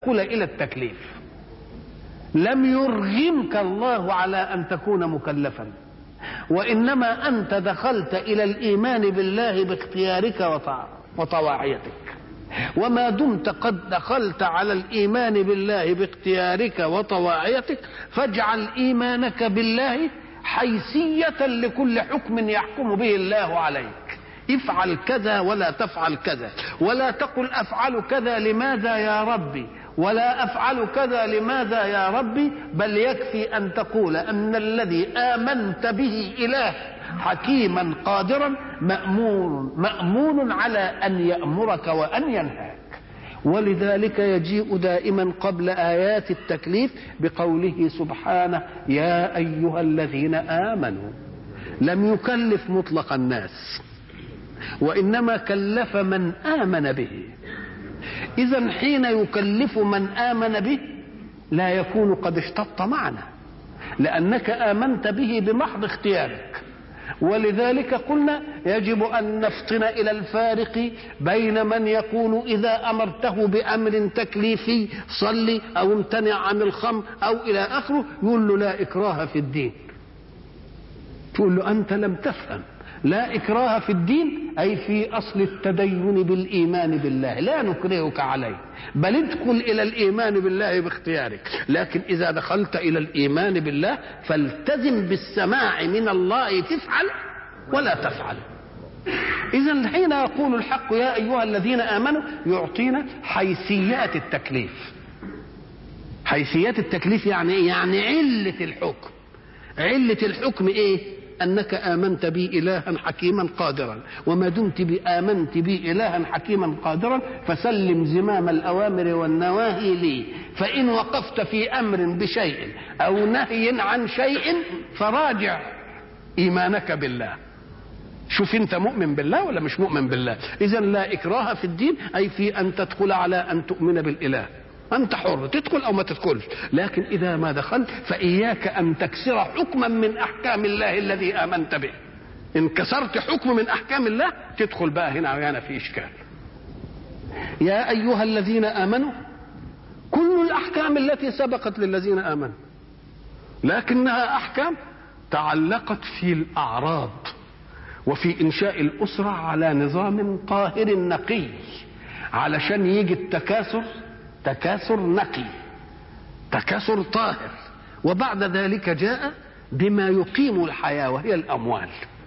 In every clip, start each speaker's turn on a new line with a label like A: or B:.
A: قل إلى التكليف لم يرغمك الله على أن تكون مكلفا وإنما أنت دخلت إلى الإيمان بالله باختيارك وطواعيتك وما دمت قد دخلت على الإيمان بالله باختيارك وطواعيتك فاجعل إيمانك بالله حيثية لكل حكم يحكم به الله عليك افعل كذا ولا تفعل كذا ولا تقل أفعل كذا لماذا يا ربي ولا افعل كذا لماذا يا ربي بل يكفي ان تقول ان الذي امنت به اله حكيما قادرا مامون مامون على ان يامرك وان ينهاك ولذلك يجيء دائما قبل ايات التكليف بقوله سبحانه يا ايها الذين امنوا لم يكلف مطلق الناس وانما كلف من امن به إذا حين يكلف من آمن به لا يكون قد اشتط معنا لأنك آمنت به بمحض اختيارك ولذلك قلنا يجب أن نفطن إلى الفارق بين من يقول إذا أمرته بأمر تكليفي صلي أو امتنع عن الخمر أو إلى آخره يقول له لا إكراه في الدين تقول له أنت لم تفهم لا إكراه في الدين أي في أصل التدين بالإيمان بالله لا نكرهك عليه بل ادخل إلى الإيمان بالله باختيارك لكن إذا دخلت إلى الإيمان بالله فالتزم بالسماع من الله تفعل ولا تفعل إذا حين يقول الحق يا أيها الذين آمنوا يعطينا حيثيات التكليف حيثيات التكليف يعني إيه؟ يعني علة الحكم علة الحكم إيه أنك آمنت بي إلها حكيما قادرا وما دمت بي آمنت بي إلها حكيما قادرا فسلم زمام الأوامر والنواهي لي فإن وقفت في أمر بشيء أو نهي عن شيء فراجع إيمانك بالله شوف انت مؤمن بالله ولا مش مؤمن بالله اذا لا اكراه في الدين اي في ان تدخل على ان تؤمن بالاله أنت حر تدخل أو ما تدخلش لكن إذا ما دخلت فإياك أن تكسر حكما من أحكام الله الذي آمنت به إن كسرت حكم من أحكام الله تدخل بقى هنا وهنا في إشكال يا أيها الذين آمنوا كل الأحكام التي سبقت للذين آمنوا لكنها أحكام تعلقت في الأعراض وفي إنشاء الأسرة على نظام قاهر نقي علشان يجي التكاثر تكاثر نقي تكاثر طاهر وبعد ذلك جاء بما يقيم الحياة وهي الأموال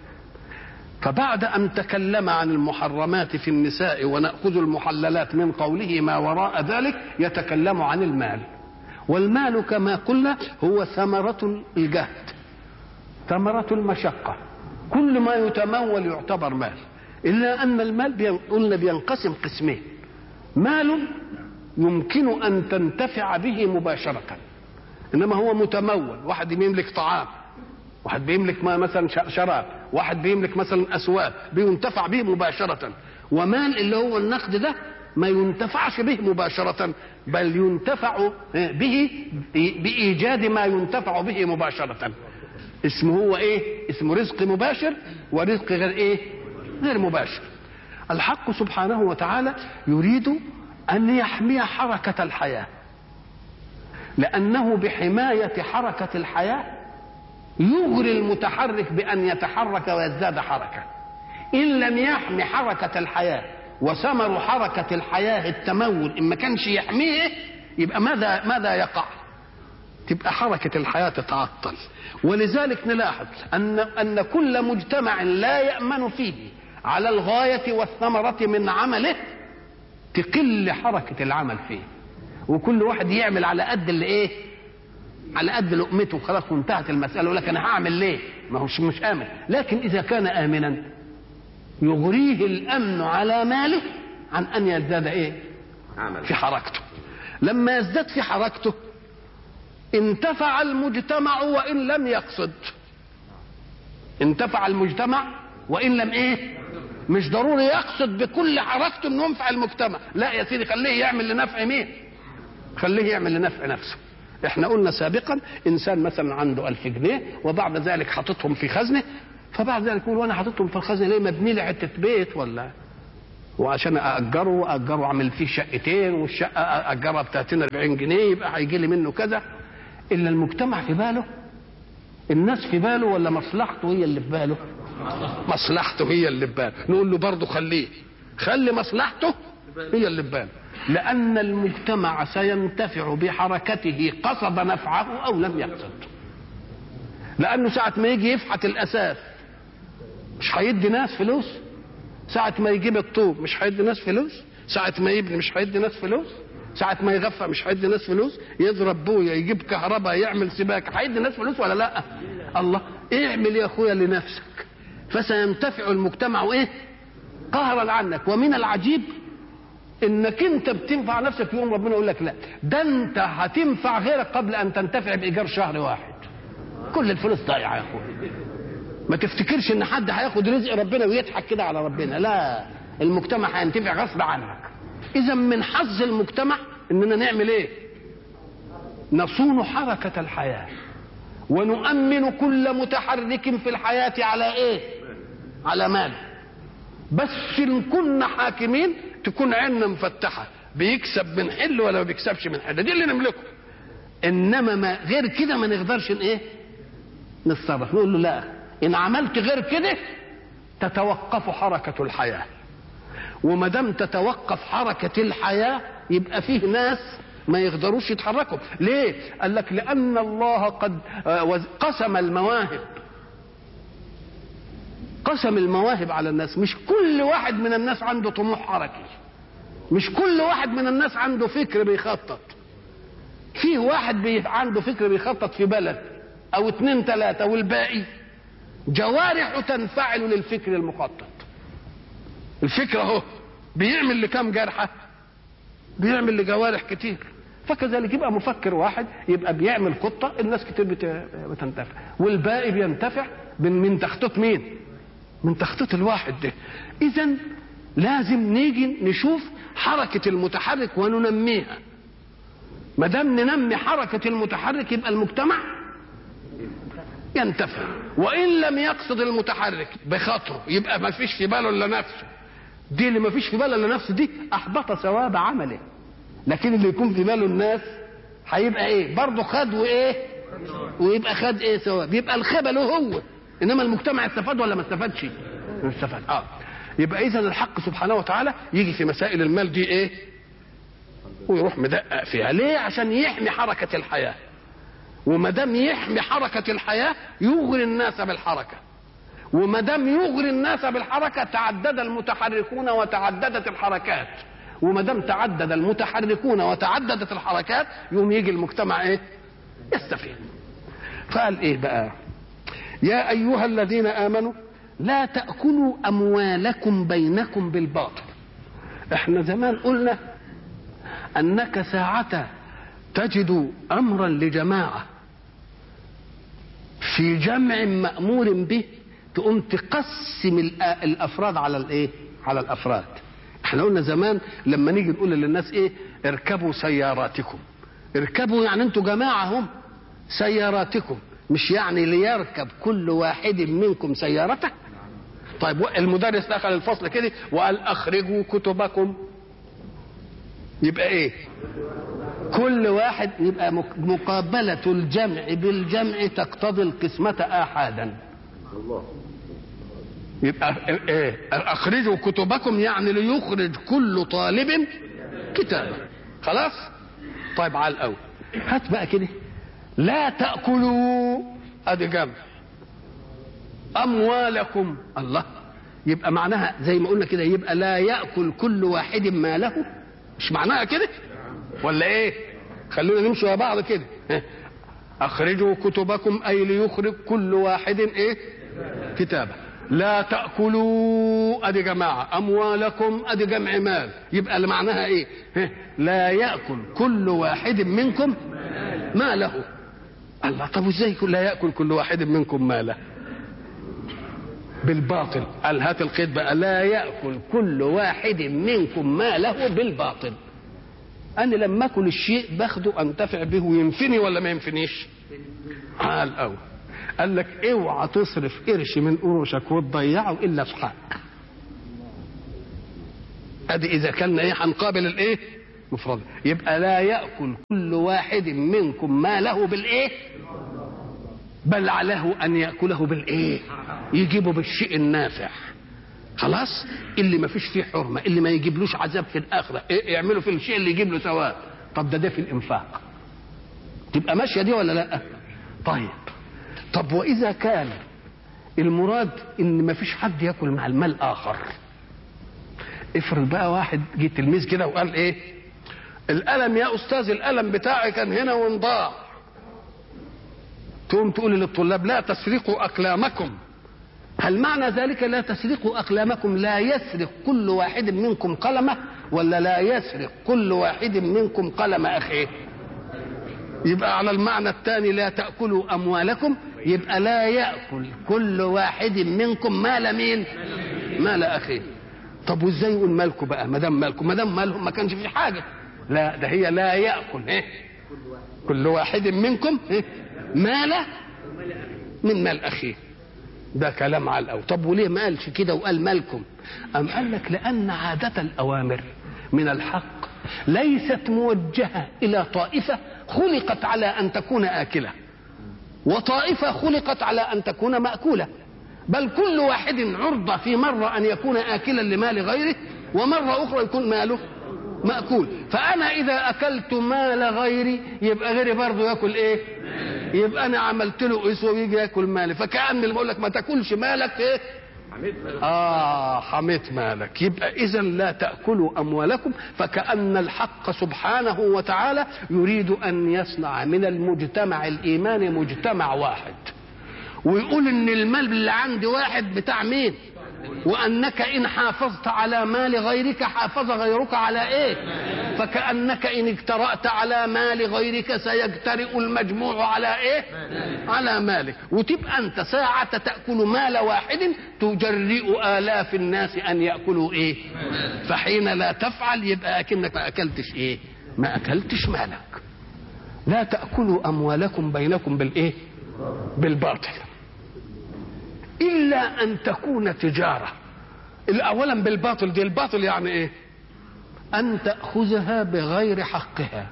A: فبعد أن تكلم عن المحرمات في النساء ونأخذ المحللات من قوله ما وراء ذلك يتكلم عن المال والمال كما قلنا هو ثمرة الجهد ثمرة المشقة كل ما يتمول يعتبر مال إلا أن المال قلنا بينقسم قسمين مال يمكن أن تنتفع به مباشرة إنما هو متمول واحد بيملك طعام واحد بيملك مثلا شراب واحد بيملك مثلا أسواق بينتفع به مباشرة ومال اللي هو النقد ده ما ينتفعش به مباشرة بل ينتفع به بإيجاد ما ينتفع به مباشرة اسمه هو ايه اسمه رزق مباشر ورزق غير ايه غير مباشر الحق سبحانه وتعالى يريد أن يحمي حركة الحياة لأنه بحماية حركة الحياة يغري المتحرك بأن يتحرك ويزداد حركة إن لم يحمي حركة الحياة وثمر حركة الحياة التمول إن ما كانش يحميه يبقى ماذا ماذا يقع؟ تبقى حركة الحياة تتعطل ولذلك نلاحظ أن أن كل مجتمع لا يأمن فيه على الغاية والثمرة من عمله تقل حركة العمل فيه وكل واحد يعمل على قد اللي ايه على قد لقمته خلاص وانتهت المسألة يقول لك أنا هعمل ليه ما هوش مش آمن لكن إذا كان آمنا يغريه الأمن على ماله عن أن يزداد إيه عمل. في حركته لما يزداد في حركته انتفع المجتمع وإن لم يقصد انتفع المجتمع وإن لم إيه مش ضروري يقصد بكل حركته انه ينفع المجتمع لا يا سيدي خليه يعمل لنفع مين خليه يعمل لنفع نفسه احنا قلنا سابقا انسان مثلا عنده ألف جنيه وبعد ذلك حاططهم في خزنه فبعد ذلك يقول وانا حاططهم في الخزنه ليه مبني لي حته بيت ولا وعشان اجره واجره اعمل فيه شقتين والشقه اجرها ب 30 40 جنيه يبقى هيجي لي منه كذا الا المجتمع في باله الناس في باله ولا مصلحته هي اللي في باله مصلحته هي اللي في باله نقول له برضه خليه خلي مصلحته هي اللي في باله لان المجتمع سينتفع بحركته قصد نفعه او لم يقصد لانه ساعه ما يجي يفحت الاساس مش هيدي ناس فلوس ساعة ما يجيب الطوب مش هيدي ناس فلوس ساعة ما يبني مش هيدي ناس فلوس ساعة ما يغفى مش هيدي ناس فلوس يضرب بويا يجيب كهرباء يعمل سباك هيدي ناس فلوس ولا لا الله اعمل يا اخويا لنفسك فسينتفع المجتمع ايه قهرا عنك ومن العجيب انك انت بتنفع نفسك يوم ربنا يقول لك لا ده انت هتنفع غيرك قبل ان تنتفع بايجار شهر واحد كل الفلوس ضايعه يا اخويا ما تفتكرش ان حد هياخد رزق ربنا ويضحك كده على ربنا لا المجتمع هينتفع غصب عنك اذا من حظ المجتمع اننا نعمل ايه نصون حركة الحياة ونؤمن كل متحرك في الحياة على ايه على مال بس ان كنا حاكمين تكون عيننا مفتحة بيكسب من حل ولا ما بيكسبش من حل دي اللي نملكه انما ما غير كده ما نقدرش ايه نتصرف نقول له لا ان عملت غير كده تتوقف حركة الحياة وما دام تتوقف حركة الحياة يبقى فيه ناس ما يقدروش يتحركوا ليه قال لك لأن الله قد قسم المواهب قسم المواهب على الناس مش كل واحد من الناس عنده طموح حركي مش كل واحد من الناس عنده فكر بيخطط فيه واحد بي عنده فكر بيخطط في بلد او اتنين تلاتة والباقي جوارح تنفعل للفكر المخطط الفكر اهو بيعمل لكم جرحة بيعمل لجوارح كتير فكذلك يبقى مفكر واحد يبقى بيعمل خطة الناس كتير بتنتفع والباقي بينتفع من تخطيط مين من تخطيط الواحد ده اذا لازم نيجي نشوف حركة المتحرك وننميها ما دام ننمي حركة المتحرك يبقى المجتمع ينتفع وان لم يقصد المتحرك بخاطره يبقى ما فيش في باله الا نفسه دي اللي ما فيش في باله الا نفسه دي احبط ثواب عمله لكن اللي يكون في باله الناس هيبقى ايه برضه خد وايه ويبقى خد ايه ثواب يبقى الخبل هو انما المجتمع استفاد ولا ما استفادش استفاد اه يبقى اذا الحق سبحانه وتعالى يجي في مسائل المال دي ايه ويروح مدقق فيها ليه عشان يحمي حركه الحياه وما دام يحمي حركة الحياة يغري الناس بالحركة وما دام يغري الناس بالحركة تعدد المتحركون وتعددت الحركات وما دام تعدد المتحركون وتعددت الحركات يوم يجي المجتمع ايه يستفيد فقال ايه بقى يا ايها الذين امنوا لا تاكلوا اموالكم بينكم بالباطل احنا زمان قلنا انك ساعه تجد امرا لجماعه في جمع مامور به تقوم تقسم الافراد على الايه على الافراد احنا قلنا زمان لما نيجي نقول للناس ايه اركبوا سياراتكم اركبوا يعني انتوا جماعه هم سياراتكم مش يعني ليركب كل واحد منكم سيارته طيب المدرس دخل الفصل كده وقال اخرجوا كتبكم يبقى ايه كل واحد يبقى مقابلة الجمع بالجمع تقتضي القسمة آحادا يبقى ايه اخرجوا كتبكم يعني ليخرج كل طالب كتابه خلاص طيب على الاول هات بقى كده لا تاكلوا ادي جمع اموالكم الله يبقى معناها زي ما قلنا كده يبقى لا ياكل كل واحد ماله مش معناها كده ولا ايه خلونا نمشي مع بعض كده اخرجوا كتبكم اي ليخرج كل واحد ايه كتابه لا تاكلوا ادي جماعه اموالكم ادي جمع مال يبقى اللي معناها ايه لا ياكل كل واحد منكم ماله الله طب ازاي لا ياكل كل واحد منكم ماله بالباطل قال هات القيد بقى لا ياكل كل واحد منكم ماله بالباطل انا لما اكل الشيء باخده انتفع به وينفني ولا ما ينفنيش قال أول قال لك اوعى تصرف قرش من قروشك وتضيعه الا في حق ادي اذا كان ايه هنقابل الايه مفرد يبقى لا ياكل كل واحد منكم ماله بالايه بل له ان ياكله بالايه يجيبه بالشيء النافع خلاص اللي ما فيش فيه حرمه اللي ما يجيبلوش عذاب في الاخره إيه يعملوا في الشيء اللي يجيب له ثواب طب ده ده في الانفاق تبقى ماشيه دي ولا لا طيب طب واذا كان المراد ان ما فيش حد ياكل مع المال اخر افرض بقى واحد جه تلميذ كده وقال ايه القلم يا استاذ القلم بتاعي كان هنا وانضاع تقوم تقول للطلاب لا تسرقوا اقلامكم هل معنى ذلك لا تسرقوا اقلامكم لا يسرق كل واحد منكم قلمه ولا لا يسرق كل واحد منكم قلم اخيه يبقى على المعنى الثاني لا تاكلوا اموالكم يبقى لا ياكل كل واحد منكم مال مين مال اخيه طب وازاي يقول مالكم بقى ما دام مالكم ما دام مالهم ما كانش في حاجه لا ده هي لا ياكل ايه كل واحد منكم إيه؟ مال من مال اخيه ده كلام على الاول طب وليه ما قالش كده وقال مالكم ام قال لك لان عاده الاوامر من الحق ليست موجهه الى طائفه خلقت على ان تكون اكله وطائفه خلقت على ان تكون ماكوله بل كل واحد عرضة في مرة أن يكون آكلا لمال غيره ومرة أخرى يكون ماله مأكول فأنا إذا أكلت مال غيري يبقى غيري برضه يأكل إيه يبقى أنا عملت له إسوة ويجي يأكل مالي فكأن اللي بقول لك ما تاكلش مالك إيه آه حميت مالك يبقى إذا لا تأكلوا أموالكم فكأن الحق سبحانه وتعالى يريد أن يصنع من المجتمع الإيماني مجتمع واحد ويقول ان المال اللي عند واحد بتاع مين وانك ان حافظت على مال غيرك حافظ غيرك على ايه فكانك ان اجترات على مال غيرك سيجترئ المجموع على ايه على مالك وتبقى انت ساعة تأكل مال واحد تجرئ آلاف الناس أن يأكلوا إيه فحين لا تفعل يبقى أكنك ما أكلتش إيه ما أكلتش مالك لا تأكلوا أموالكم بينكم بالإيه بالباطل الا ان تكون تجاره اولا بالباطل دي الباطل يعني ايه ان تاخذها بغير حقها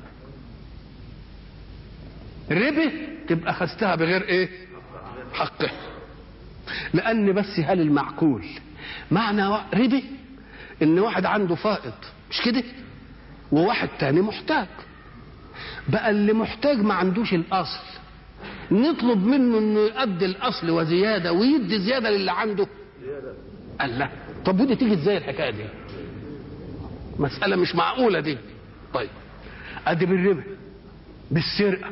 A: ربه تبقى اخذتها بغير ايه حقها لان بس هل المعقول معنى ربه ان واحد عنده فائض مش كده وواحد تاني محتاج بقى اللي محتاج ما عندوش الاصل نطلب منه انه يؤدي الاصل وزياده ويدي زياده للي عنده قال لا طب ودي تيجي ازاي الحكايه دي مساله مش معقوله دي طيب ادي بالربا بالسرقه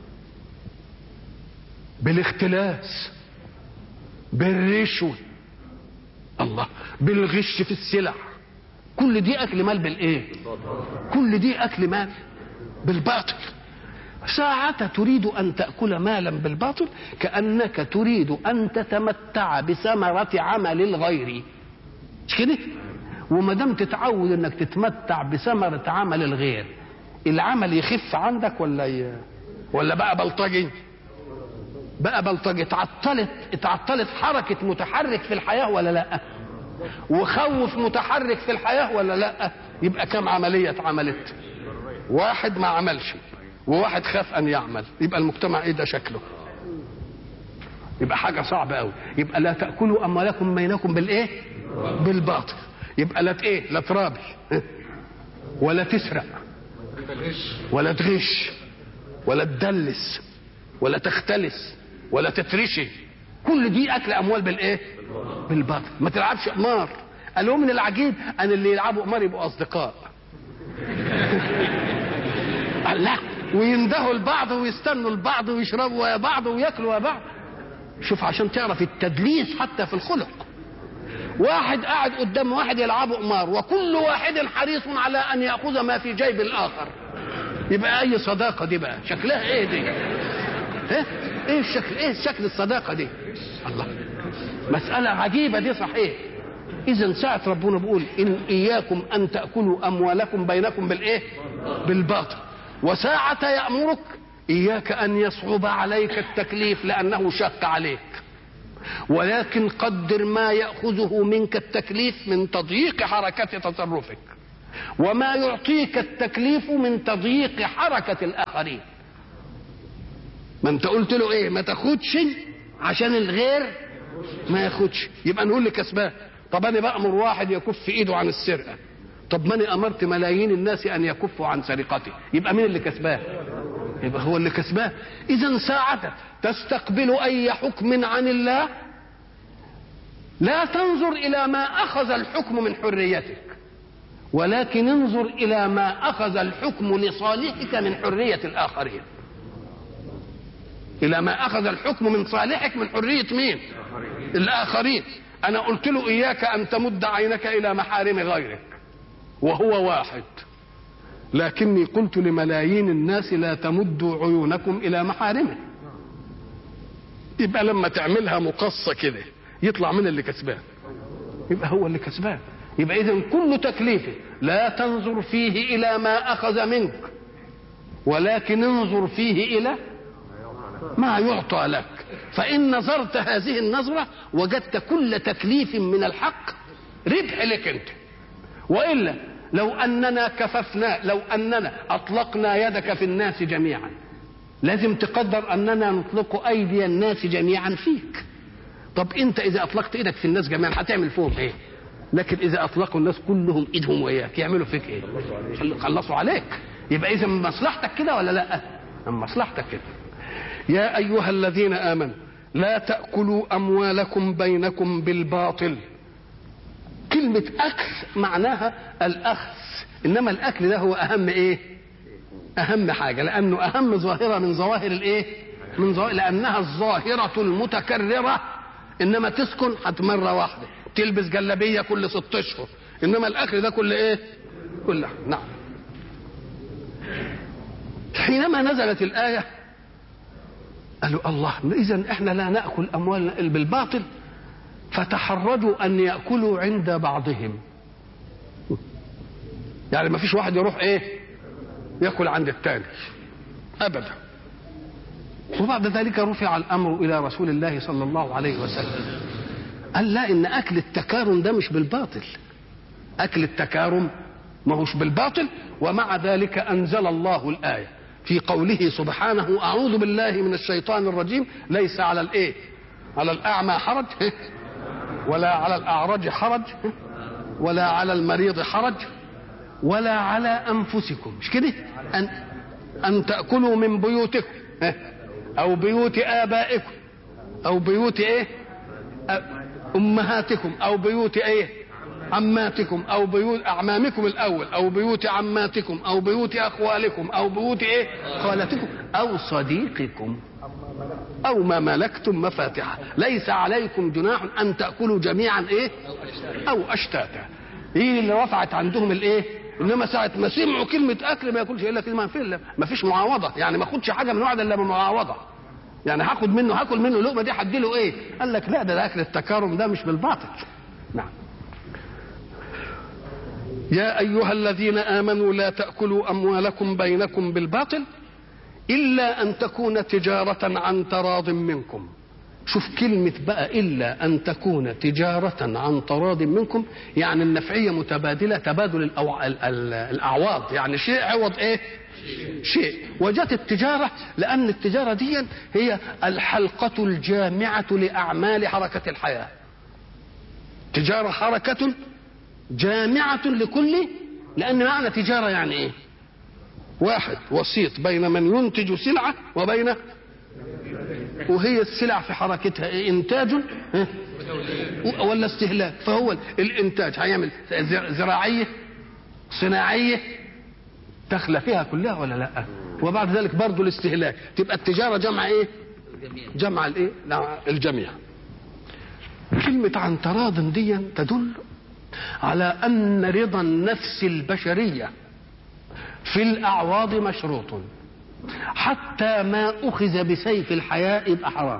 A: بالاختلاس بالرشوه الله بالغش في السلع كل دي اكل مال بالايه كل دي اكل مال بالباطل ساعة تريد أن تأكل مالا بالباطل كأنك تريد أن تتمتع بثمرة عمل الغير مش كده؟ وما دام تتعود انك تتمتع بثمرة عمل الغير العمل يخف عندك ولا ي... ولا بقى بلطجي؟ بقى بلطجي اتعطلت اتعطلت حركة متحرك في الحياة ولا لا؟ وخوف متحرك في الحياة ولا لا؟ يبقى كم عملية اتعملت؟ واحد ما عملش وواحد خاف ان يعمل يبقى المجتمع ايه ده شكله يبقى حاجه صعبه قوي يبقى لا تاكلوا اموالكم بينكم بالايه بالباطل يبقى لا ايه لا ترابي ولا تسرق ولا تغش ولا تدلس ولا تختلس ولا تترشي كل دي اكل اموال بالايه بالباطل ما تلعبش قمار قالوا من العجيب ان اللي يلعبوا قمار يبقوا اصدقاء الله ويندهوا لبعض ويستنوا لبعض ويشربوا ويا بعض وياكلوا ويا بعض شوف عشان تعرف التدليس حتى في الخلق واحد قاعد قدام واحد يلعبوا قمار وكل واحد حريص على ان ياخذ ما في جيب الاخر يبقى اي صداقه دي بقى شكلها ايه دي ايه ايه الشكل ايه شكل الصداقه دي الله مساله عجيبه دي صحيح اذا ساعه ربنا بيقول ان اياكم ان تاكلوا اموالكم بينكم بالايه بالباطل وساعة يأمرك إياك أن يصعب عليك التكليف لأنه شق عليك ولكن قدر ما يأخذه منك التكليف من تضييق حركة تصرفك وما يعطيك التكليف من تضييق حركة الآخرين ما انت قلت له ايه ما تاخدش عشان الغير ما ياخدش يبقى نقول لكسبان طب انا بامر واحد يكف ايده عن السرقه طب ما انا امرت ملايين الناس ان يكفوا عن سرقته يبقى مين اللي كسبان يبقى هو اللي كسبان اذا ساعة تستقبل اي حكم عن الله لا تنظر الى ما اخذ الحكم من حريتك ولكن انظر الى ما اخذ الحكم لصالحك من حريه الاخرين الى ما اخذ الحكم من صالحك من حريه مين الاخرين انا قلت له اياك ان تمد عينك الى محارم غيرك وهو واحد لكني قلت لملايين الناس لا تمدوا عيونكم الى محارمه يبقى لما تعملها مقصه كده يطلع من اللي كسبان يبقى هو اللي كسبان يبقى اذا كل تكليف لا تنظر فيه الى ما اخذ منك ولكن انظر فيه الى ما يعطى لك فان نظرت هذه النظره وجدت كل تكليف من الحق ربح لك انت والا لو اننا كففنا لو اننا اطلقنا يدك في الناس جميعا لازم تقدر اننا نطلق ايدي الناس جميعا فيك طب انت اذا اطلقت ايدك في الناس جميعا هتعمل فيهم ايه لكن اذا اطلقوا الناس كلهم ايدهم وياك يعملوا فيك ايه خلصوا عليك يبقى اذا من مصلحتك كده ولا لا من مصلحتك كده يا ايها الذين امنوا لا تاكلوا اموالكم بينكم بالباطل كلمه اكل معناها الاخذ انما الاكل ده هو اهم ايه اهم حاجه لانه اهم ظاهره من ظواهر الايه من ظواهر لانها الظاهره المتكرره انما تسكن حت مره واحده تلبس جلابيه كل ست اشهر انما الاكل ده كل ايه كل نعم حينما نزلت الايه قالوا الله اذا احنا لا ناكل اموالنا بالباطل فتحرجوا ان ياكلوا عند بعضهم يعني ما فيش واحد يروح ايه ياكل عند الثاني ابدا وبعد ذلك رفع الامر الى رسول الله صلى الله عليه وسلم قال لا ان اكل التكارم ده مش بالباطل اكل التكارم ما هوش بالباطل ومع ذلك انزل الله الايه في قوله سبحانه اعوذ بالله من الشيطان الرجيم ليس على الايه على الاعمى حرج ولا على الاعرج حرج ولا على المريض حرج ولا على انفسكم مش كده ان ان تاكلوا من بيوتكم او بيوت ابائكم او بيوت ايه امهاتكم او بيوت ايه عماتكم او بيوت اعمامكم الاول او بيوت عماتكم او بيوت اخوالكم او بيوت ايه خالتكم او صديقكم او ما ملكتم مفاتحه ليس عليكم جناح ان تاكلوا جميعا ايه او اشتاتا هي اللي رفعت عندهم الايه انما ساعه ما سمعوا كلمه اكل ما ياكلش الا كلمه فين ما فيش معاوضه يعني ما اخدش حاجه من واحد الا بمعاوضه يعني هاخد منه هاكل منه لقمه دي هديله ايه قال لك لا ده, ده اكل التكارم ده مش بالباطل نعم يا ايها الذين امنوا لا تاكلوا اموالكم بينكم بالباطل الا ان تكون تجاره عن تراض منكم شوف كلمة بقى إلا أن تكون تجارة عن تراض منكم يعني النفعية متبادلة تبادل الأو... ال... ال... الأعواض يعني شيء عوض إيه شيء وجت التجارة لأن التجارة دي هي الحلقة الجامعة لأعمال حركة الحياة تجارة حركة جامعة لكل لأن معنى تجارة يعني إيه واحد وسيط بين من ينتج سلعة وبين وهي السلع في حركتها إيه إنتاج ولا استهلاك فهو الإنتاج هيعمل زراعية صناعية داخله فيها كلها ولا لا وبعد ذلك برضه الاستهلاك تبقى التجاره جمع ايه جمع الايه الجميع كلمة عن تراض دي تدل على أن رضا النفس البشرية في الأعواض مشروط حتى ما أخذ بسيف الحياة يبقى حرام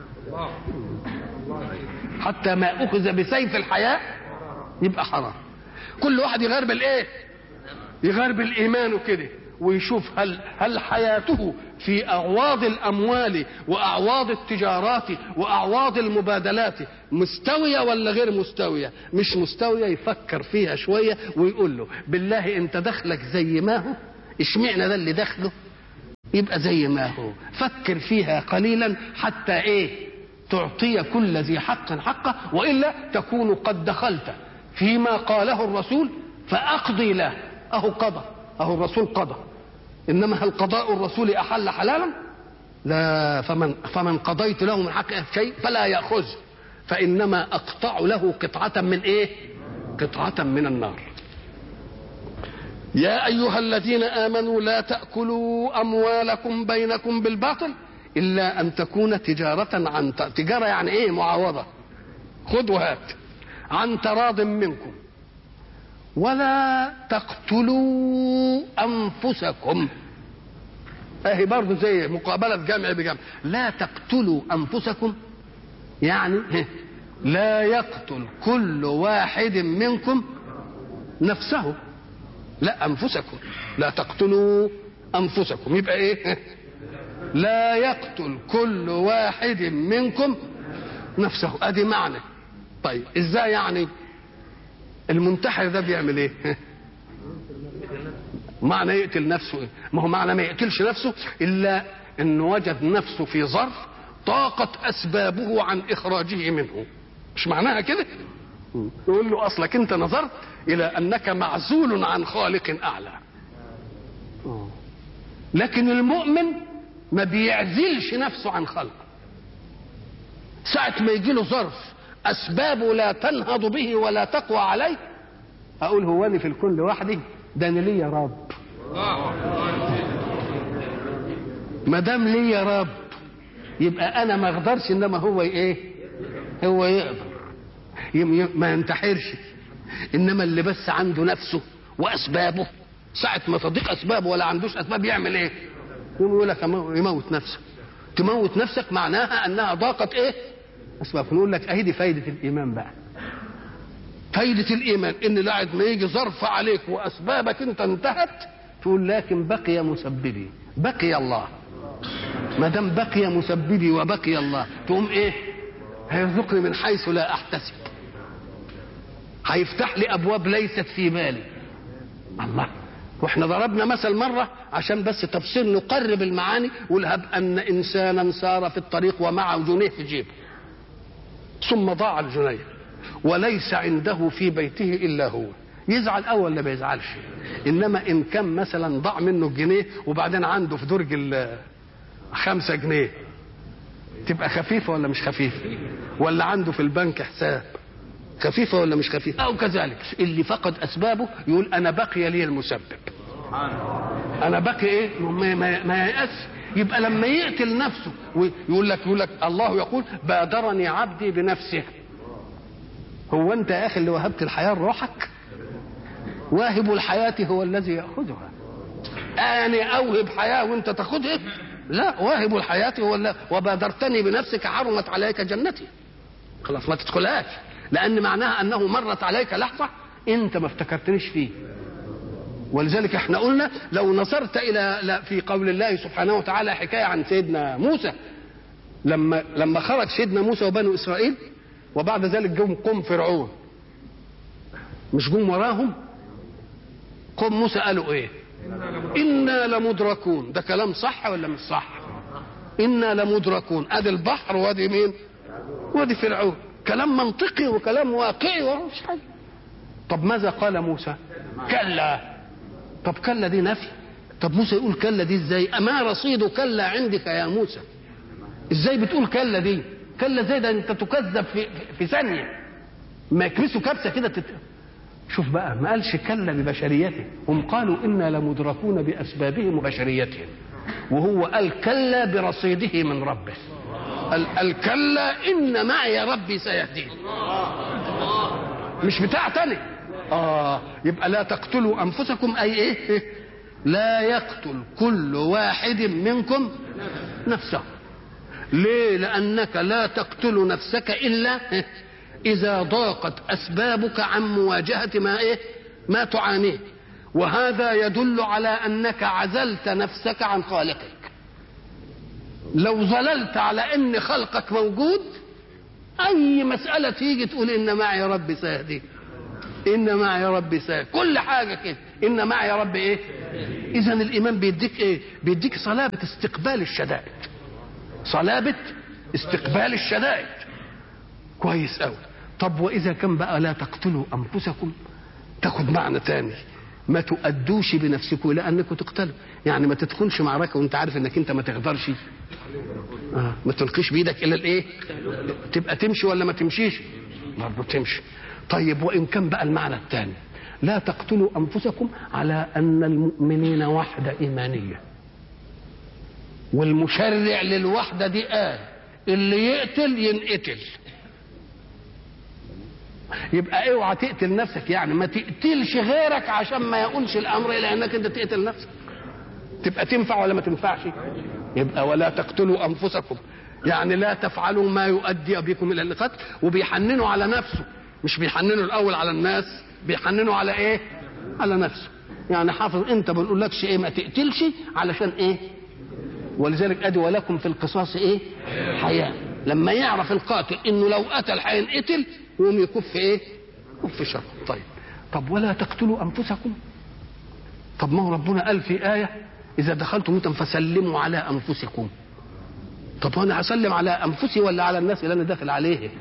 A: حتى ما أخذ بسيف الحياة يبقى حرام كل واحد يغير بالإيه يغير بالإيمان وكده ويشوف هل هل حياته في اعواض الاموال واعواض التجارات واعواض المبادلات مستويه ولا غير مستويه مش مستويه يفكر فيها شويه ويقول له بالله انت دخلك زي ما هو اشمعنى ده اللي دخله يبقى زي ما هو فكر فيها قليلا حتى ايه تعطي كل ذي حق حقه والا تكون قد دخلت فيما قاله الرسول فاقضي له اهو قضى اهو الرسول قضى انما هل قضاء الرسول احل حلالا لا فمن فمن قضيت له من حق شيء فلا ياخذ فانما اقطع له قطعه من ايه قطعه من النار يا ايها الذين امنوا لا تاكلوا اموالكم بينكم بالباطل الا ان تكون تجاره عن تجاره يعني ايه معاوضه خذ وهات عن تراض منكم ولا تقتلوا انفسكم اهي برضه زي مقابله جمع بجمع لا تقتلوا انفسكم يعني لا يقتل كل واحد منكم نفسه لا انفسكم لا تقتلوا انفسكم يبقى ايه لا يقتل كل واحد منكم نفسه ادي معنى طيب ازاي يعني المنتحر ده بيعمل ايه معنى يقتل نفسه ايه ما هو معنى ما يقتلش نفسه الا انه وجد نفسه في ظرف طاقت اسبابه عن اخراجه منه مش معناها كده يقول له اصلك انت نظرت الى انك معزول عن خالق اعلى لكن المؤمن ما بيعزلش نفسه عن خلقه ساعة ما يجي له ظرف أسبابه لا تنهض به ولا تقوى عليه أقول هو أنا في الكون لوحدي ده أنا ليا رب ما دام ليا رب يبقى أنا ما أقدرش إنما هو إيه؟ هو يقدر ما ينتحرش إنما اللي بس عنده نفسه وأسبابه ساعة ما تضيق أسبابه ولا عندوش أسباب يعمل إيه؟ يقوم يقول لك يموت نفسه تموت نفسك معناها انها ضاقت ايه اسباب نقول لك اهي دي فايده الايمان بقى فايده الايمان ان بعد ما يجي ظرف عليك واسبابك انت انتهت تقول لكن بقي مسببي بقي الله ما دام بقي مسببي وبقي الله تقوم ايه هيرزقني من حيث لا احتسب هيفتح لي ابواب ليست في بالي الله واحنا ضربنا مثل مرة عشان بس تفسير نقرب المعاني ولهب أن إنسانا سار في الطريق ومعه جنيه في جيبه ثم ضاع الجنيه وليس عنده في بيته إلا هو يزعل أول ولا ما يزعلش إنما إن كان مثلا ضاع منه الجنيه وبعدين عنده في درج خمسة جنيه تبقى خفيفة ولا مش خفيفة ولا عنده في البنك حساب خفيفة ولا مش خفيفة أو كذلك اللي فقد أسبابه يقول أنا بقي لي المسبب أنا بقي إيه ما, ما, ما ييأس يبقى لما يقتل نفسه ويقول لك يقول لك الله يقول بادرني عبدي بنفسه هو أنت يا أخي اللي وهبت الحياة لروحك واهب الحياة هو الذي يأخذها أنا أوهب حياة وأنت تاخذها لا واهب الحياة هو الذي وبادرتني بنفسك حرمت عليك جنتي خلاص ما تدخلهاش لان معناها انه مرت عليك لحظه انت ما افتكرتنيش فيه ولذلك احنا قلنا لو نظرت الى في قول الله سبحانه وتعالى حكايه عن سيدنا موسى لما لما خرج سيدنا موسى وبنو اسرائيل وبعد ذلك جم قوم فرعون مش جم وراهم قوم موسى قالوا ايه انا لمدركون ده كلام صح ولا مش صح انا لمدركون ادي البحر وادي مين وادي فرعون كلام منطقي وكلام واقعي ومش حاجه طب ماذا قال موسى كلا طب كلا دي نفي طب موسى يقول كلا دي ازاي اما رصيد كلا عندك يا موسى ازاي بتقول كلا دي كلا زي ده انت تكذب في في ثانيه ما يكبسوا كبسه كده تت... شوف بقى ما قالش كلا ببشريته هم قالوا انا لمدركون باسبابهم وبشريتهم وهو قال كلا برصيده من ربه الكلا ان معي ربي سيهدين مش بتاع تاني اه يبقى لا تقتلوا انفسكم اي ايه لا يقتل كل واحد منكم نفسه ليه لانك لا تقتل نفسك الا اذا ضاقت اسبابك عن مواجهه ما ايه ما تعانيه وهذا يدل على انك عزلت نفسك عن خالقك لو ظللت على ان خلقك موجود اي مساله تيجي تقول ان معي ربي سيهدي ان معي ربي سيهدي كل حاجه كده ان معي ربي ايه اذا الايمان بيديك ايه بيديك صلابه استقبال الشدائد صلابه استقبال الشدائد كويس قوي طب واذا كان بقى لا تقتلوا انفسكم تاخد معنى تاني ما تؤدوش بنفسكم الى انكم تقتلوا يعني ما تدخلش معركه وانت عارف انك انت ما تقدرش آه. ما تلقيش بايدك الى الايه تبقى تمشي ولا ما تمشيش برضه تمشي طيب وان كان بقى المعنى الثاني لا تقتلوا انفسكم على ان المؤمنين وحده ايمانيه والمشرع للوحده دي قال اللي يقتل ينقتل يبقى اوعى تقتل نفسك يعني ما تقتلش غيرك عشان ما يقولش الامر الى انك انت تقتل نفسك تبقى تنفع ولا ما تنفعش يبقى ولا تقتلوا انفسكم يعني لا تفعلوا ما يؤدي بكم الى القتل وبيحننوا على نفسه مش بيحننوا الاول على الناس بيحننوا على ايه على نفسه يعني حافظ انت ما بنقولكش ايه ما تقتلش علشان ايه ولذلك ادي ولكم في القصاص ايه حياه لما يعرف القاتل انه لو قتل هينقتل يقوم يكف ايه كف شر طيب طب ولا تقتلوا انفسكم طب ما هو ربنا قال في ايه اذا دخلتم بيوتا فسلموا على انفسكم طب وانا هسلم على انفسي ولا على الناس اللي انا داخل عليه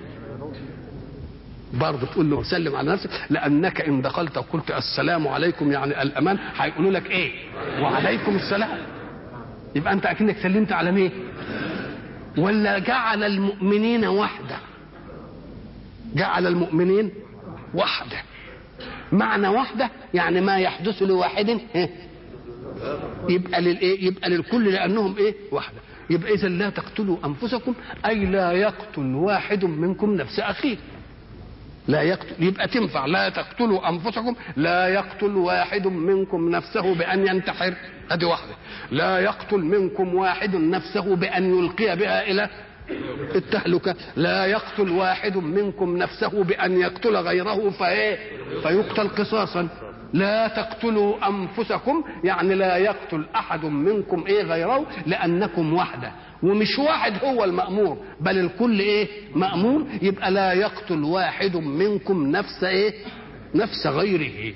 A: برضه تقول له سلم على نفسك لانك ان دخلت وقلت السلام عليكم يعني الامان هيقولوا لك ايه وعليكم السلام يبقى انت اكنك سلمت على مين ولا جعل المؤمنين وحده جعل المؤمنين وحده معنى وحده يعني ما يحدث لواحد يبقى للايه يبقى للكل لانهم ايه وحده يبقى اذا لا تقتلوا انفسكم اي لا يقتل واحد منكم نفس اخيه لا يقتل يبقى تنفع لا تقتلوا انفسكم لا يقتل واحد منكم نفسه بان ينتحر ادي واحده لا يقتل منكم واحد نفسه بان يلقي بها الى التهلكة لا يقتل واحد منكم نفسه بأن يقتل غيره فإيه فيقتل قصاصا لا تقتلوا أنفسكم يعني لا يقتل أحد منكم إيه غيره لأنكم وحده ومش واحد هو المأمور بل الكل إيه مأمور يبقى لا يقتل واحد منكم نفس إيه نفس غيره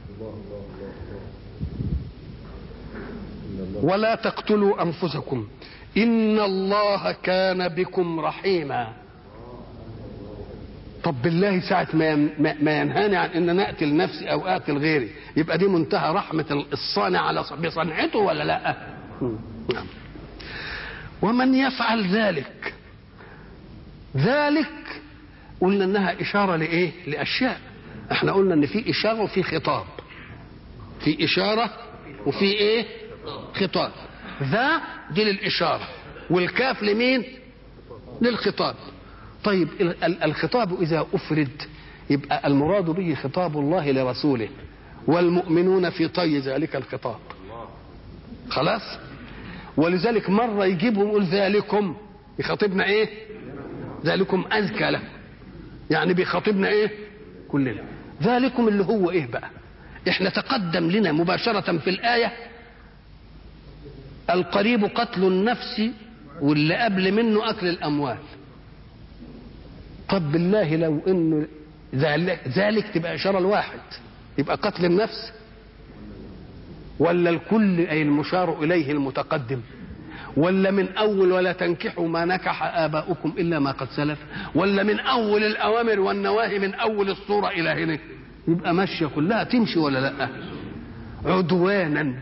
A: ولا تقتلوا أنفسكم إن الله كان بكم رحيما طب بالله ساعة ما ما ينهاني عن إن أنا أقتل نفسي أو أقتل غيري يبقى دي منتهى رحمة الصانع على بصنعته ولا لا؟ نعم ومن يفعل ذلك ذلك قلنا انها اشاره لايه لاشياء احنا قلنا ان في اشاره وفي خطاب في اشاره وفي ايه خطاب ذا دي للاشاره والكاف لمين للخطاب طيب الخطاب اذا افرد يبقى المراد به خطاب الله لرسوله والمؤمنون في طي ذلك الخطاب خلاص ولذلك مرة يجيبهم يقول ذلكم يخاطبنا ايه ذلكم أزكى لكم يعني بيخاطبنا ايه كلنا ذلكم اللي هو ايه بقى احنا تقدم لنا مباشرة في الآية القريب قتل النفس واللي قبل منه أكل الأموال طب بالله لو انه ذلك, ذلك تبقى إشارة الواحد يبقى قتل النفس ولا الكل أي المشار إليه المتقدم ولا من أول ولا تنكحوا ما نكح آباؤكم إلا ما قد سلف ولا من أول الأوامر والنواهي من أول الصورة إلى هنا يبقى ماشية كلها تمشي ولا لا عدوانا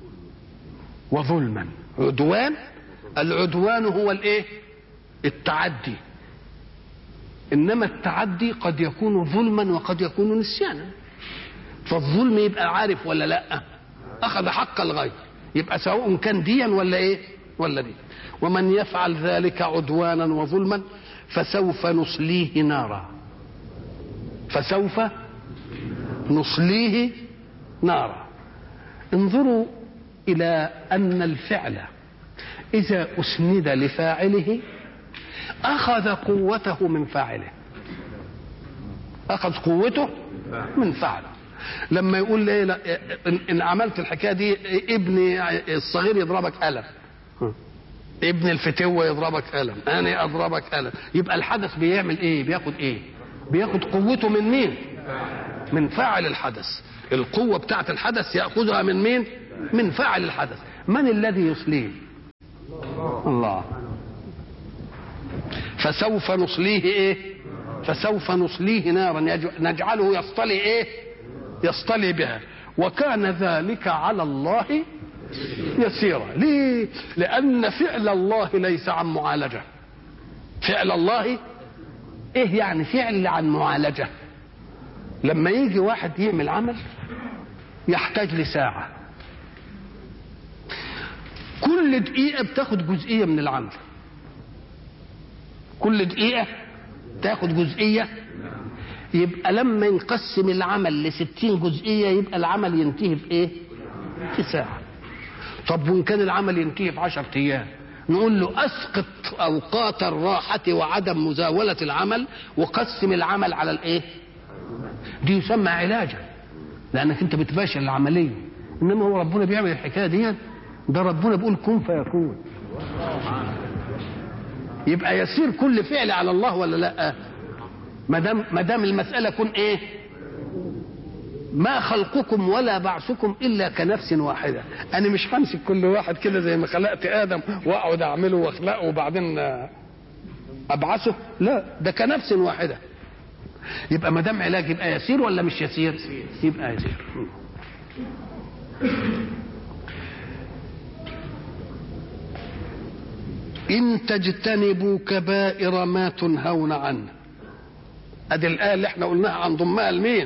A: وظلما عدوان العدوان هو الايه التعدي انما التعدي قد يكون ظلما وقد يكون نسيانا فالظلم يبقى عارف ولا لا اخذ حق الغير يبقى سواء كان ديا ولا ايه ولا دي ومن يفعل ذلك عدوانا وظلما فسوف نصليه نارا فسوف نصليه نارا انظروا الى ان الفعل اذا اسند لفاعله اخذ قوته من فاعله اخذ قوته من فاعله لما يقول لي لا إن, ان عملت الحكايه دي ابني الصغير يضربك قلم ابن الفتوه يضربك قلم انا اضربك قلم يبقى الحدث بيعمل ايه بياخد ايه بياخد قوته من مين من فاعل الحدث القوه بتاعه الحدث ياخذها من مين من فاعل الحدث من الذي يصليه الله فسوف نصليه ايه فسوف نصليه نارا نجعله يصطلي ايه يصطلي بها وكان ذلك على الله يسيرا ليه لان فعل الله ليس عن معالجه فعل الله ايه يعني فعل عن معالجه لما يجي واحد يعمل عمل يحتاج لساعه كل دقيقه بتاخد جزئيه من العمل كل دقيقه تاخد جزئيه يبقى لما نقسم العمل لستين جزئية يبقى العمل ينتهي في ايه في ساعة طب وان كان العمل ينتهي في عشر ايام نقول له اسقط اوقات الراحة وعدم مزاولة العمل وقسم العمل على الايه دي يسمى علاجا لانك انت بتباشر العملية انما هو ربنا بيعمل الحكاية دي ده ربنا بيقول كن فيكون يبقى يسير كل فعل على الله ولا لا ما دام ما دام المساله كن ايه ما خلقكم ولا بعثكم الا كنفس واحده انا مش همسك كل واحد كده زي ما خلقت ادم واقعد اعمله واخلقه وبعدين ابعثه لا ده كنفس واحده يبقى ما دام علاج يبقى يسير ولا مش يسير يبقى يسير ان تجتنبوا كبائر ما تنهون عنه ادي الايه اللي احنا قلناها عن ضمها لمين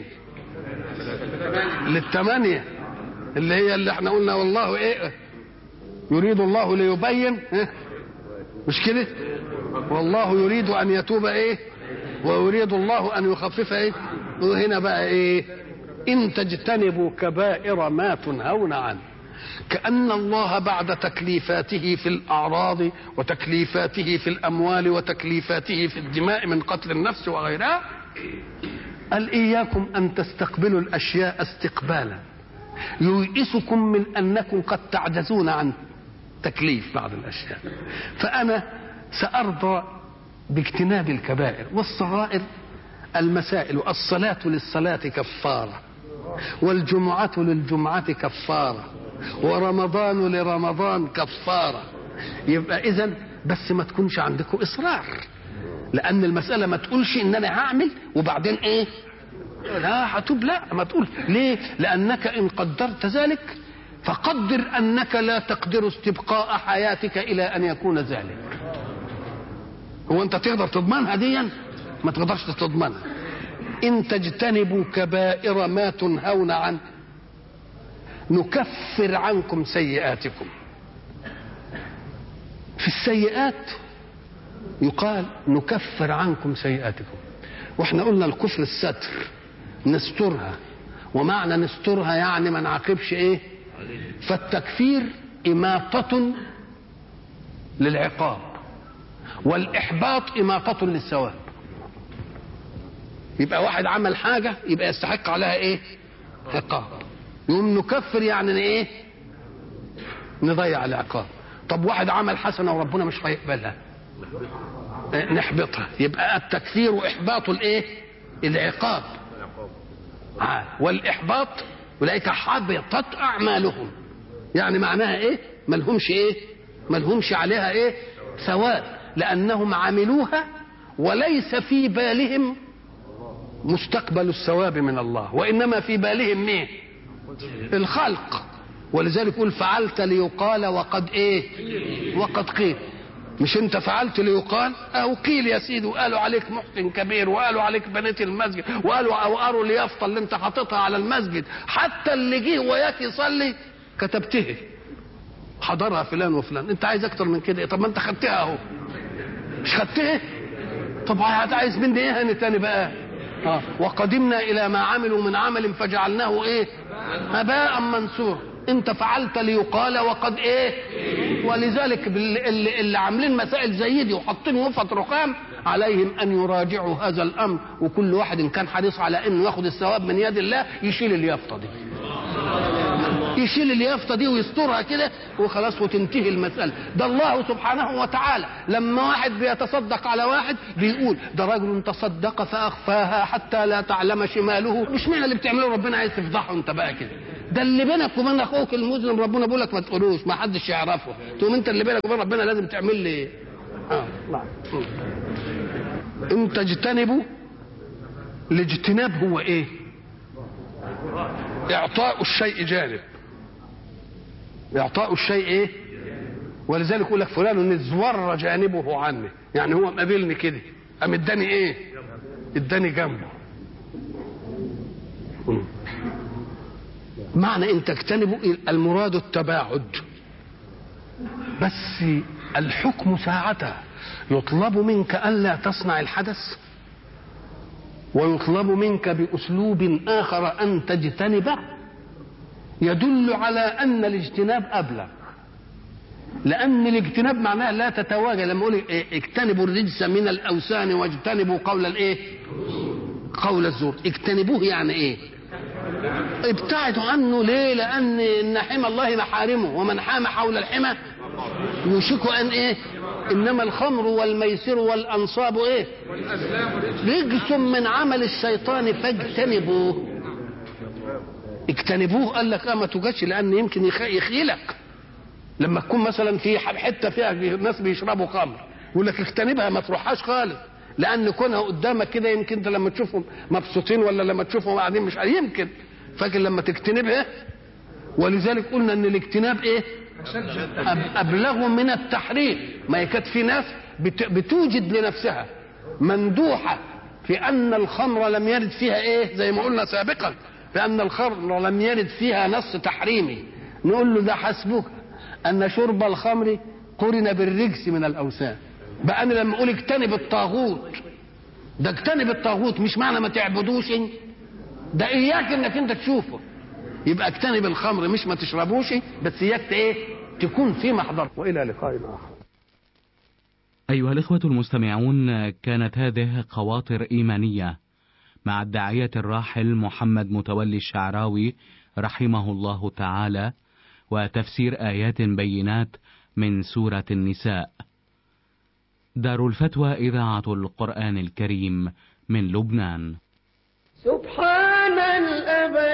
A: للثمانيه اللي هي اللي احنا قلنا والله ايه يريد الله ليبين إيه؟ مش كده والله يريد ان يتوب ايه ويريد الله ان يخفف ايه وهنا بقى ايه ان تجتنبوا كبائر ما تنهون عنه كأن الله بعد تكليفاته في الأعراض وتكليفاته في الأموال وتكليفاته في الدماء من قتل النفس وغيرها قال إياكم أن تستقبلوا الأشياء استقبالا ييئسكم من أنكم قد تعجزون عن تكليف بعض الأشياء فأنا سأرضى باجتناب الكبائر والصغائر المسائل الصلاة للصلاة كفارة والجمعة للجمعة كفارة ورمضان لرمضان كفارة يبقى إذا بس ما تكونش عندكم إصرار لأن المسألة ما تقولش إن أنا هعمل وبعدين إيه لا هتوب لا ما تقول ليه لأنك إن قدرت ذلك فقدر أنك لا تقدر استبقاء حياتك إلى أن يكون ذلك هو أنت تقدر تضمنها ديا ما تقدرش تضمنها إن تجتنبوا كبائر ما تنهون عنه نكفر عنكم سيئاتكم في السيئات يقال نكفر عنكم سيئاتكم واحنا قلنا الكفر الستر نسترها ومعنى نسترها يعني ما نعاقبش ايه فالتكفير إماطة للعقاب والإحباط إماطة للثواب يبقى واحد عمل حاجة يبقى يستحق عليها ايه عقاب يقوم نكفر يعني ايه نضيع العقاب طب واحد عمل حسنة وربنا مش هيقبلها نحبطها يبقى التكفير إحباط الايه العقاب آه. والإحباط أولئك حبطت أعمالهم يعني معناها إيه ملهمش إيه ملهمش عليها إيه ثواب لأنهم عملوها وليس في بالهم مستقبل الثواب من الله وإنما في بالهم مين الخلق ولذلك يقول فعلت ليقال وقد ايه وقد قيل مش انت فعلت ليقال او قيل يا سيدي وقالوا عليك محسن كبير وقالوا عليك بنيت المسجد وقالوا او قروا اليافطه اللي انت حاططها على المسجد حتى اللي جه وياك يصلي كتبته حضرها فلان وفلان انت عايز اكتر من كده طب ما انت خدتها اهو مش خدتها طب عايز مني ايه هاني تاني بقى آه. وقدمنا الى ما عملوا من عمل فجعلناه ايه هباء منثورا انت فعلت ليقال وقد ايه ولذلك بال- اللي, اللي عاملين مسائل زي دي وحاطين وفة رخام عليهم ان يراجعوا هذا الامر وكل واحد ان كان حريص على انه ياخد الثواب من يد الله يشيل اليافطه دي يشيل اليافطه دي ويسترها كده وخلاص وتنتهي المساله ده الله سبحانه وتعالى لما واحد بيتصدق على واحد بيقول ده رجل تصدق فاخفاها حتى لا تعلم شماله مش معنى اللي بتعمله ربنا عايز تفضحه انت بقى كده ده اللي بينك وبين اخوك المسلم ربنا بيقول لك ما تقولوش ما حدش يعرفه تقوم انت اللي بينك وبين ربنا لازم تعمل لي ايه اه نعم ان تجتنبوا الاجتناب هو ايه اعطاء الشيء جانب اعطاء الشيء ايه ولذلك يقول لك فلان ازور جانبه عني يعني هو مقابلني كده قام اداني ايه اداني جنبه مم. معنى ان تجتنبوا المراد التباعد بس الحكم ساعتها يطلب منك الا تصنع الحدث ويطلب منك باسلوب اخر ان تجتنبه يدل على ان الاجتناب ابلغ لان الاجتناب معناه لا تتواجد لما اقول إيه اجتنبوا الرجس من الاوثان واجتنبوا قول الايه قول الزور اجتنبوه يعني ايه ابتعدوا عنه ليه لان ان حمى الله محارمه ومن حام حول الحمى يوشك ان ايه انما الخمر والميسر والانصاب ايه رجس من عمل الشيطان فاجتنبوه اجتنبوه قال لك اه ما توجدش لان يمكن يخ- يخيلك لما تكون مثلا في حته فيها ناس بيشربوا خمر يقول لك اجتنبها ما تروحهاش خالص لان كونها قدامك كده يمكن انت لما تشوفهم مبسوطين ولا لما تشوفهم قاعدين مش عارف- يمكن فاكر لما تجتنبها ولذلك قلنا ان الاجتناب ايه أب- ابلغ من التحريم ما هي كانت في ناس بت- بتوجد لنفسها مندوحه في ان الخمر لم يرد فيها ايه زي ما قلنا سابقا بان الخمر لم يرد فيها نص تحريمي نقول له ده حسبك ان شرب الخمر قرن بالرجس من الاوثان بقى انا لما اقول اجتنب الطاغوت ده اجتنب الطاغوت مش معنى ما تعبدوش ده اياك انك انت تشوفه يبقى اجتنب الخمر مش ما تشربوش بس اياك ايه تكون في محضر والى لقاء اخر
B: أيها الإخوة المستمعون كانت هذه خواطر إيمانية مع الداعية الراحل محمد متولي الشعراوي رحمه الله تعالى وتفسير آيات بينات من سورة النساء. دار الفتوى إذاعة القرآن الكريم من لبنان.
C: سبحان الأبد